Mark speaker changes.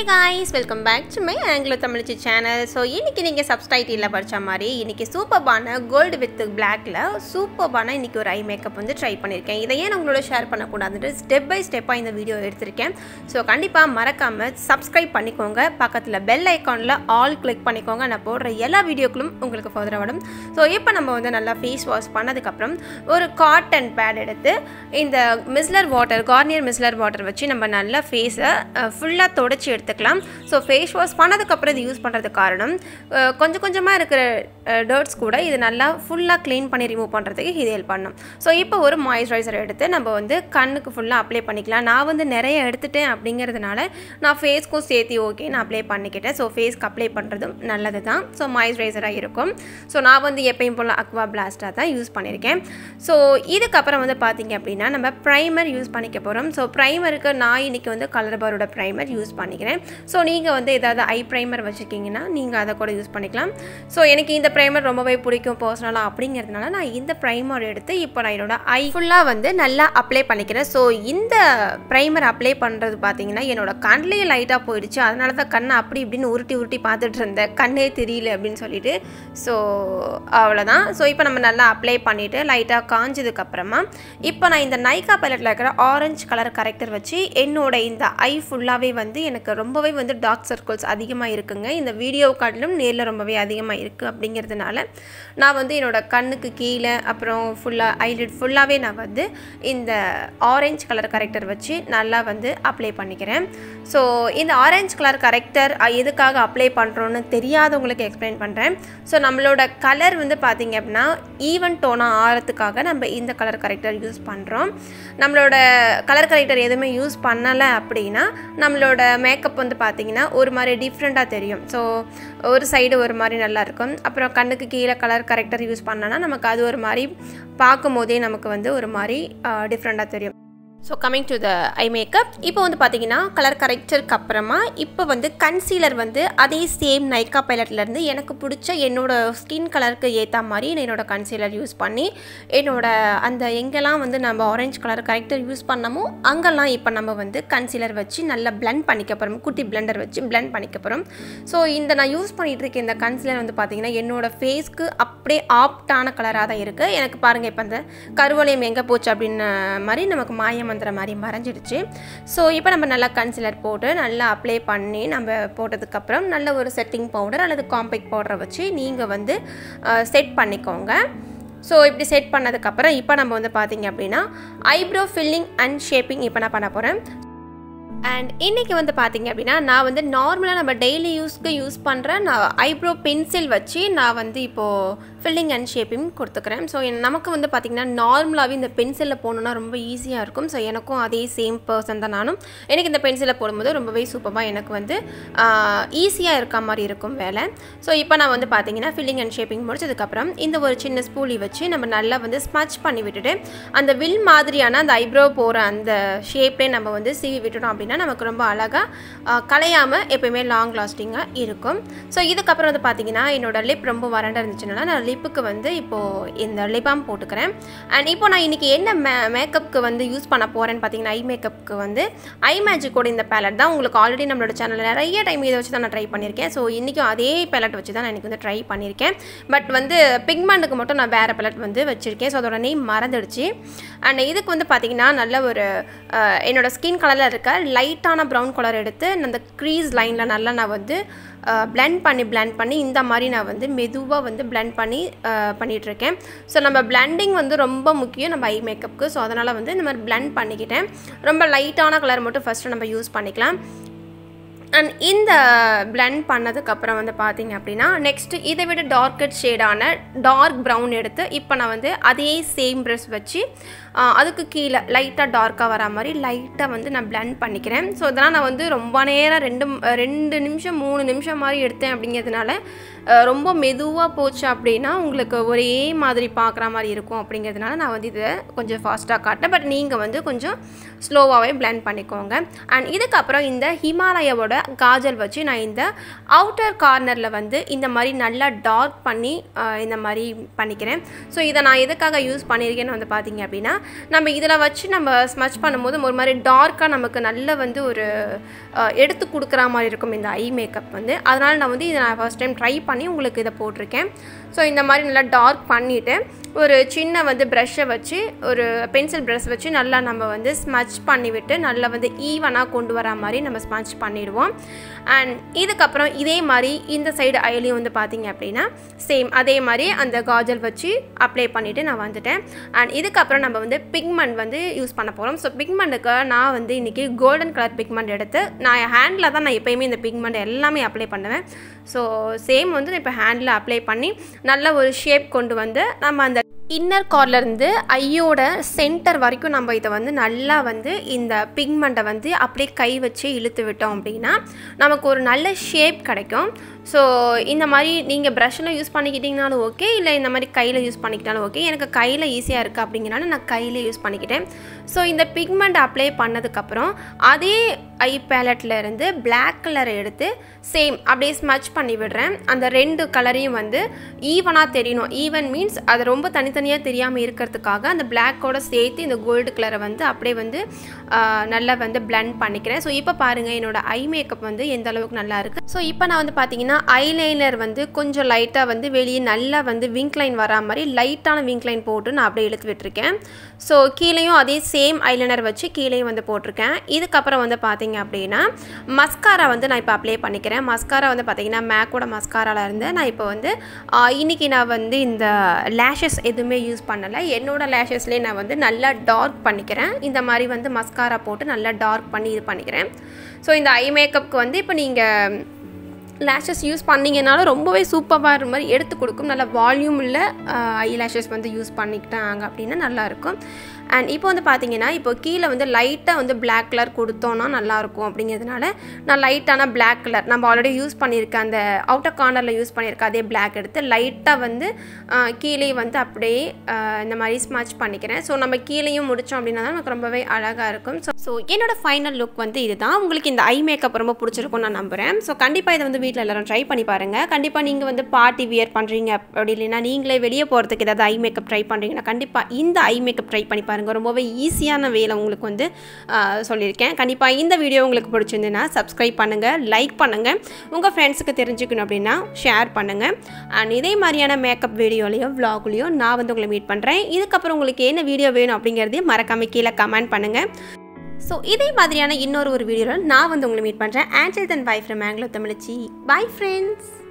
Speaker 1: guys welcome back to my Anglo தமிழ்ச்சி channel so இன்றைக்கி நீங்கள் சப்ஸ்டைட்டியில் படித்த மாதிரி இன்றைக்கி சூப்பர்பான கோல்டு வித் பிளாக்ல சூப்பர்பான இன்றைக்கி ஒரு ஐ மேக்கப் வந்து ட்ரை பண்ணியிருக்கேன் இதை ஏன் உங்களோட ஷேர் பண்ணக்கூடாதுன்ட்டு ஸ்டெப் பை ஸ்டெப்பாக இந்த வீடியோ எடுத்திருக்கேன் ஸோ கண்டிப்பாக மறக்காமல் சப்ஸ்கிரைப் பண்ணிக்கோங்க பக்கத்தில் பெல் ஐக்கானில் ஆல் கிளிக் பண்ணிக்கோங்க நான் போடுற எல்லா வீடியோக்களும் உங்களுக்கு ஃபர்தராக வரும் ஸோ இப்போ நம்ம வந்து நல்லா ஃபேஸ் வாஷ் பண்ணதுக்கப்புறம் ஒரு காட்டன் பேட் எடுத்து இந்த micellar water Garnier micellar water வச்சு நம்ம நல்லா ஃபேஸை ஃபுல்லாக தொடச்சி எடுத்துக்கலாம் ஸோ ஃபேஸ் வாஷ் பண்ணதுக்கப்புறம் இது யூஸ் பண்ணுறதுக்கு காரணம் அஹ், கொஞ்சம் கொஞ்சமாக இருக்கிற டர்ட்ஸ் கூட இது நல்லா ஃபுல்லாக க்ளீன் பண்ணி ரிமூவ் பண்ணுறதுக்கு இது ஹெல்ப் பண்ணும் ஸோ இப்போ ஒரு மாய்ஸ்சரைசர் எடுத்து நம்ம வந்து கண்ணுக்கு ஃபுல்லாக அப்ளை பண்ணிக்கலாம் நான் வந்து நிறைய எடுத்துட்டேன் அப்படிங்கிறதுனால நான் ஃபேஸ்க்கும் சேர்த்து ஓகே நான் அப்ளை பண்ணிக்கிட்டேன் ஸோ ஃபேஸ்க்கு அப்ளை பண்ணுறதும் நல்லது தான் ஸோ மாய்ஸ்சரைசராக இருக்கும் ஸோ நான் வந்து எப்பயும் போல் அக்வா பிளாஸ்டாக தான் யூஸ் பண்ணியிருக்கேன் ஸோ இதுக்கப்புறம் வந்து பார்த்தீங்க அப்படின்னா நம்ம ப்ரைமர் யூஸ் பண்ணிக்க போகிறோம் ஸோ ப்ரைமருக்கு நான் இன்னைக்கு வந்து கலர் பாரோட ப்ரைமர் யூஸ் பண்ணிக்கிறேன் ஸோ நீங்கள் வந்து ஏதாவது ஐ ப்ரைமர் வச்சுருக்கீங்கன்னா நீங்கள் அதை கூட யூஸ் பண்ணிக்கலாம் ஸோ எனக்கு இந்த ப்ரைமர் ரொம்பவே பிடிக்கும் பர்சனலாக அப்படிங்கிறதுனால நான் இந்த ப்ரைமர் எடுத்து இப்போ நான் என்னோட ஐ ஃபுல்லாக வந்து நல்லா அப்ளை பண்ணிக்கிறேன் ஸோ இந்த ப்ரைமர் அப்ளை பண்ணுறது பார்த்தீங்கன்னா என்னோட கண்ணிலேயே லைட்டாக போயிடுச்சு அதனால தான் கண்ணை அப்படி இப்படின்னு உருட்டி உருட்டி பார்த்துட்டு இருந்தேன் கண்ணே தெரியல அப்படின்னு சொல்லிட்டு ஸோ அவ்வளோதான் ஸோ இப்போ நம்ம நல்லா அப்ளை பண்ணிவிட்டு லைட்டாக காஞ்சதுக்கப்புறமா இப்போ நான் இந்த நைக்கா பைலட்டில் இருக்கிற ஆரஞ்சு கலர் கரெக்டர் வச்சு என்னோட இந்த ஐ ஃபுல்லாகவே வந்து எனக்கு ரொம்பவே வந்து டார்க் சர்க்கிள்ஸ் அதிகமாக இருக்குங்க இந்த வீடியோ காட்டிலும் நேரில் ரொம்பவே அதிகமாக இருக்குது அப்படிங்கிறதுனால நான் வந்து என்னோட கண்ணுக்கு கீழே அப்புறம் ஃபுல்லாக ஐலிட் ஃபுல்லாகவே நான் வந்து இந்த ஆரஞ்சு கலர் கரெக்டர் வச்சு நல்லா வந்து அப்ளை பண்ணிக்கிறேன் ஸோ இந்த ஆரஞ்சு கலர் கரெக்டர் எதுக்காக அப்ளை பண்ணுறோன்னு தெரியாதவங்களுக்கு எக்ஸ்பிளைன் பண்ணுறேன் ஸோ நம்மளோட கலர் வந்து பார்த்திங்க அப்படின்னா ஈவன் டோனாக ஆகிறதுக்காக நம்ம இந்த கலர் கரெக்டர் யூஸ் பண்ணுறோம் நம்மளோட கலர் கரெக்டர் எதுவுமே யூஸ் பண்ணலை அப்படின்னா நம்மளோட மேக்கப் வந்து பார்த்திங்கன்னா ஒரு மாதிரி டிஃப்ரெண்ட்டாக தெரியும் ஸோ ஒரு சைடு ஒரு மாதிரி நல்லா இருக்கும் அப்புறம் கண்ணுக்கு கீழே கலர் கரெக்டர் யூஸ் பண்ணோன்னா நமக்கு அது ஒரு மாதிரி பார்க்கும் போதே நமக்கு வந்து ஒரு மாதிரி டிஃப்ரெண்ட்டாக தெரியும் so coming to the eye makeup இப்போ வந்து பார்த்தீங்கன்னா கலர் கரெக்டருக்கு அப்புறமா இப்போ வந்து கன்சீலர் வந்து அதே சேம் நைக்கா பைலட்லேருந்து எனக்கு பிடிச்ச என்னோட ஸ்கின் கலருக்கு ஏற்ற மாதிரி நான் என்னோட கன்சீலர் யூஸ் பண்ணி என்னோட அந்த எங்கெல்லாம் வந்து நம்ம ஆரஞ்சு கலர் கரெக்டர் யூஸ் பண்ணமோ அங்கெல்லாம் இப்போ நம்ம வந்து கன்சீலர் வச்சு நல்லா blend பண்ணிக்க போகிறோம் குட்டி பிளெண்டர் வச்சு blend பண்ணிக்க போகிறோம் ஸோ இந்த நான் யூஸ் பண்ணிகிட்டு இருக்க இந்த கன்சீலர் வந்து பார்த்தீங்கன்னா என்னோட ஃபேஸ்க்கு அப்படியே ஆப்டான கலராக தான் இருக்குது எனக்கு பாருங்கள் இப்போ அந்த கருவளையம் எங்கே போச்சு அப்படின்னு மாதிரி நமக்கு மாயம் மந்திர மாதிரி மறைஞ்சிடுச்சு ஸோ இப்போ நம்ம நல்லா கன்சிலர் போட்டு நல்லா அப்ளை பண்ணி நம்ம போட்டதுக்கப்புறம் நல்ல ஒரு செட்டிங் பவுடர் அல்லது காம்பேக்ட் பவுடரை வச்சு நீங்கள் வந்து செட் பண்ணிக்கோங்க ஸோ இப்படி செட் பண்ணதுக்கப்புறம் இப்போ நம்ம வந்து பார்த்தீங்க அப்படின்னா ஐப்ரோ ஃபில்லிங் அண்ட் ஷேப்பிங் இப்போ நான் பண்ண போகிறேன் அண்ட் இன்றைக்கி வந்து பார்த்தீங்க அப்படின்னா நான் வந்து நார்மலாக நம்ம டெய்லி யூஸ்க்கு யூஸ் பண்ணுற நான் ஐப்ரோ பென்சில் வச்சு நான் வந்து இப்போது ஃபில்லிங் அண்ட் ஷேப்பிங் கொடுத்துக்கிறேன் ஸோ நமக்கு வந்து பார்த்திங்கன்னா நார்மலாகவே இந்த பென்சிலில் போகணுன்னா ரொம்ப ஈஸியாக இருக்கும் ஸோ எனக்கும் அதே சேம் பர்சன் தான் நானும் எனக்கு இந்த பென்சிலில் போடும்போது ரொம்பவே சூப்பராக எனக்கு வந்து ஈஸியாக இருக்க மாதிரி இருக்கும் வேலை ஸோ இப்போ நான் வந்து பார்த்தீங்கன்னா ஃபில்லிங் அண்ட் ஷேப்பிங் முடிச்சதுக்கப்புறம் இந்த ஒரு சின்ன ஸ்பூலி வச்சு நம்ம நல்லா வந்து ஸ்மச் பண்ணி விட்டுட்டு அந்த வில் மாதிரியான அந்த ஐப்ரோ போகிற அந்த ஷேப்லேயே நம்ம வந்து சீவி விட்டுட்டோம் அப்படின்னா நமக்கு ரொம்ப அழகாக கலையாமல் எப்பயுமே லாங் லாஸ்டிங்காக இருக்கும் ஸோ இதுக்கப்புறம் வந்து பார்த்தீங்கன்னா என்னோட லிப் ரொம்ப வறண்ட இருந்துச்சுனால நான் லிப்புக்கு வந்து இப்போது இந்த லிபாம் போட்டுக்கிறேன் அண்ட் இப்போ நான் இன்றைக்கி என்ன மே மேக்கப்புக்கு வந்து யூஸ் பண்ண போகிறேன்னு பார்த்தீங்கன்னா ஐ மேக்கப்புக்கு வந்து ஐ மேஜிக்கோட இந்த பேலட் தான் உங்களுக்கு ஆல்ரெடி நம்மளோட சேனலில் நிறைய டைம் இதை வச்சு தான் நான் ட்ரை பண்ணியிருக்கேன் ஸோ இன்றைக்கும் அதே பேலட் வச்சு தான் நான் இன்றைக்கி வந்து ட்ரை பண்ணியிருக்கேன் பட் வந்து பிக்மெண்ட்டுக்கு மட்டும் நான் வேறு பேலட் வந்து வச்சுருக்கேன் ஸோ அதோட நேம் மறந்துடுச்சு அண்ட் இதுக்கு வந்து பார்த்திங்கன்னா நல்ல ஒரு அஹ், என்னோட ஸ்கின் கலரில் இருக்க லைட்டான ப்ரௌன் கலர் எடுத்து அந்த க்ரீஸ் லைனில் நல்லா நான் வந்து பிளெண்ட் பண்ணி பிளெண்ட் பண்ணி இந்த மாதிரி நான் வந்து மெதுவாக வந்து பிளெண்ட் பண்ணி பண்ணிகிட்ருக்கேன் ஸோ நம்ம பிளெண்டிங் வந்து ரொம்ப முக்கியம் நம்ம ஐ மேக்கப்புக்கு ஸோ அதனால் வந்து இந்த மாதிரி பிளெண்ட் பண்ணிக்கிட்டேன் ரொம்ப லைட்டான கலர் மட்டும் ஃபஸ்ட்டு நம்ம யூஸ் பண்ணிக்கலாம் அண்ட் இந்த பிளெண்ட் பண்ணதுக்கப்புறம் வந்து பார்த்தீங்க அப்படின்னா நெக்ஸ்ட்டு இதை விட டார்க்கட் ஷேடான டார்க் ப்ரௌன் எடுத்து இப்போ நான் வந்து அதே சேம் ப்ரெஷ் வச்சு ஆ, அதுக்கு கீழே லைட்டாக டார்க்காக வர மாதிரி லைட்டாக வந்து நான் blend பண்ணிக்கிறேன் ஸோ இதெல்லாம் நான் வந்து ரொம்ப நேரம் ரெண்டு ரெண்டு நிமிஷம் மூணு நிமிஷம் மாதிரி எடுத்தேன் அப்படிங்கிறதுனால ஆ, ரொம்ப மெதுவாக போச்சு அப்படின்னா உங்களுக்கு ஒரே மாதிரி பார்க்குற மாதிரி இருக்கும் அப்படிங்கிறதுனால நான் வந்து இதை கொஞ்சம் ஃபாஸ்ட்டாக காட்டேன் பட் நீங்கள் வந்து கொஞ்சம் ஸ்லோவாகவே blend பண்ணிக்கோங்க அண்ட் இதுக்கப்புறம் இந்த ஹிமாலயாவோட காஜல் வச்சு நான் இந்த அவுட்டர் கார்னரில் வந்து இந்த மாதிரி நல்லா டார்க் பண்ணி ஆஹ், இந்த மாதிரி பண்ணிக்கிறேன் ஸோ இதை நான் எதுக்காக யூஸ் பண்ணியிருக்கேன்னு வந்து பார்த்தீங்க அப்படின்னா நம்ம இதில் வச்சு நம்ம ஸ்மச் பண்ணும்போது ஒரு மாதிரி டார்க்காக நமக்கு நல்ல வந்து ஒரு அஹ், எடுத்து கொடுக்குற மாதிரி இருக்கும் இந்த ஐ மேக்கப் வந்து அதனால் நான் வந்து இதை நான் ஃபர்ஸ்ட் டைம் ட்ரை பண்ணி உங்களுக்கு இதை போட்டிருக்கேன் ஸோ இந்த மாதிரி நல்லா டார்க் பண்ணிவிட்டு ஒரு சின்ன வந்து ப்ரஷ்ஷை வச்சு ஒரு பென்சில் ப்ரஷ் வச்சு நல்லா நம்ம வந்து ஸ்மச் பண்ணிவிட்டு நல்லா வந்து ஈவனாக கொண்டு வர மாதிரி நம்ம ஸ்மச் பண்ணிடுவோம் அண்ட் இதுக்கப்புறம் இதே மாதிரி இந்த சைடு ஐலையும் வந்து பார்த்தீங்க அப்படின்னா சேம் அதே மாதிரி அந்த காஜல் வச்சு அப்ளை பண்ணிவிட்டு நான் வந்துட்டேன் அண்ட் இதுக்கப்புறம் நம்ம வந்து பிக்மெண்ட் வந்து யூஸ் பண்ண போகிறோம் ஸோ பிக்மெண்ட்டுக்கு நான் வந்து இன்றைக்கி கோல்டன் கலர் பிக்மெண்ட் எடுத்து நான் என் ஹேண்டில் தான் நான் எப்போயுமே இந்த பிக்மெண்ட் எல்லாமே அப்ளை பண்ணுவேன் ஸோ சேம் வந்து நான் இப்போ ஹேண்டில் அப்ளை பண்ணி நல்ல ஒரு ஷேப் கொண்டு வந்து நம்ம அந்த இன்னர் கார்லேருந்து ஐயோட சென்டர் வரைக்கும் நம்ம இதை வந்து நல்லா வந்து இந்த பிக்மெண்ட்டை வந்து அப்படியே கை வச்சு இழுத்து விட்டோம் அப்படின்னா நமக்கு ஒரு நல்ல ஷேப் கிடைக்கும் ஸோ இந்த மாதிரி நீங்கள் ப்ரஷ்ஷில் யூஸ் பண்ணிக்கிட்டிங்கனாலும் ஓகே இல்லை இந்த மாதிரி கையில் யூஸ் பண்ணிக்கிட்டாலும் ஓகே எனக்கு கையில் ஈஸியாக இருக்குது அப்படிங்கிறனால நான் கையில் யூஸ் பண்ணிக்கிட்டேன் ஸோ இந்த பிக்மெண்ட் அப்ளை பண்ணதுக்கப்புறம் அதே ஐ பேலட்டில் இருந்து பிளாக் கலரை எடுத்து சேம் அப்படியே ஸ்மச் பண்ணி விடுறேன் அந்த ரெண்டு கலரையும் வந்து ஈவனாக தெரியணும் ஈவன் மீன்ஸ் அது ரொம்ப தனித்தனியாக தெரியாமல் இருக்கிறதுக்காக அந்த பிளாக்கோட சேர்த்து இந்த கோல்டு கலரை வந்து அப்படியே வந்து ஆஹ், நல்லா வந்து blend பண்ணிக்கிறேன் ஸோ இப்போ பாருங்கள் என்னோட ஐ மேக்கப் வந்து எந்த அளவுக்கு நல்லா இருக்குது ஸோ இப்போ நான் வந்து பார்த்தீங்கன்னா ஐலைனர் வந்து கொஞ்சம் லைட்டாக வந்து வெளியே நல்லா வந்து விங்க் லைன் வரா மாதிரி லைட்டான விங்க் லைன் போட்டு நான் அப்படியே இழுத்து விட்டுருக்கேன் ஸோ கீழேயும் அதே சேம் ஐலைனர் வச்சு கீழேயும் வந்து போட்டிருக்கேன் இதுக்கப்புறம் வந்து பார்த்தீங்க அப்படின்னா மஸ்காரா வந்து நான் இப்போ அப்ளை பண்ணிக்கிறேன் மஸ்காரா வந்து பார்த்தீங்கன்னா மேக்கோட மஸ்காரால இருந்து நான் இப்போ வந்து ஆஹ், இன்னைக்கு நான் வந்து இந்த லேஷஸ் எதுவுமே யூஸ் பண்ணலை என்னோட லேஷஸ்லேயே நான் வந்து நல்லா டார்க் பண்ணிக்கிறேன் இந்த மாதிரி வந்து மஸ்காரா போட்டு நல்லா டார்க் பண்ணி இது பண்ணிக்கிறேன் ஸோ இந்த ஐ மேக்கப்புக்கு வந்து இப்போ நீங்கள் லேஷஸ் யூஸ் பண்ணிங்கனாலும் ரொம்பவே சூப்பராக இருக்க மாதிரி எடுத்து கொடுக்கும் நல்ல வால்யூம் உள்ள ஐ லேஷஸ் வந்து யூஸ் பண்ணிக்கிட்டாங்க அப்படின்னா நல்லாயிருக்கும் அண்ட் இப்போ வந்து பார்த்தீங்கன்னா இப்போ கீழே வந்து லைட்டாக வந்து Black கலர் கொடுத்தோன்னா நல்லாயிருக்கும் அப்படிங்கிறதுனால நான் லைட்டான Black கலர் நம்ம ஆல்ரெடி யூஸ் பண்ணியிருக்க அந்த அவுட்டர் கார்னரில் யூஸ் பண்ணியிருக்க அதே Black எடுத்து லைட்டாக வந்து ஆஹ், கீழே வந்து அப்படியே ஆஹ், இந்த மாதிரி ஸ்மச் பண்ணிக்கிறேன் ஸோ நம்ம கீழேயும் முடித்தோம் அப்படின்னா தான் நமக்கு ரொம்பவே அழகாக இருக்கும் ஸோ ஸோ என்னோட ஃபைனல் லுக் வந்து இதுதான் உங்களுக்கு இந்த ஐ மேக்கப் ரொம்ப பிடிச்சிருக்கும் நான் நம்புகிறேன் ஸோ கண்டிப்பாக இதை வந்து வீட்டில் எல்லாரும் ட்ரை பண்ணி பாருங்கள் கண்டிப்பாக நீங்கள் வந்து பார்ட்டி வியர் பண்ணுறீங்க அப்படி இல்லைன்னா நீங்களே வெளியே போகிறதுக்கு ஏதாவது ஐ மேக்கப் ட்ரை பண்ணுறீங்கன்னா கண்டிப்பாக இந்த ஐ மேக்கப் ட்ரை பண்ணி பாருங்கள் ரொம்பவே ஈஸியான வேலை உங்களுக்கு வந்து ஆஹ், சொல்லியிருக்கேன் கண்டிப்பாக இந்த வீடியோ உங்களுக்கு பிடிச்சிருந்துன்னா சப்ஸ்கிரைப் பண்ணுங்கள் லைக் பண்ணுங்கள் உங்கள் ஃப்ரெண்ட்ஸுக்கு தெரிஞ்சுக்கணும் அப்படின்னா ஷேர் பண்ணுங்கள் அண்ட் இதே மாதிரியான மேக்கப் வீடியோலையோ vlogலையோ நான் வந்து உங்களை மீட் பண்ணுறேன் இதுக்கப்புறம் உங்களுக்கு என்ன வீடியோ வேணும் அப்படிங்கிறதையும் மறக்காம கீழே கமெண்ட் பண்ணுங்கள் ஸோ இதே மாதிரியான இன்னொரு ஒரு வீடியோவில் நான் வந்து உங்களை மீட் பண்ணுறேன் until then bye from Mangalore தமிழச்சி பை ஃப்ரெண்ட்ஸ்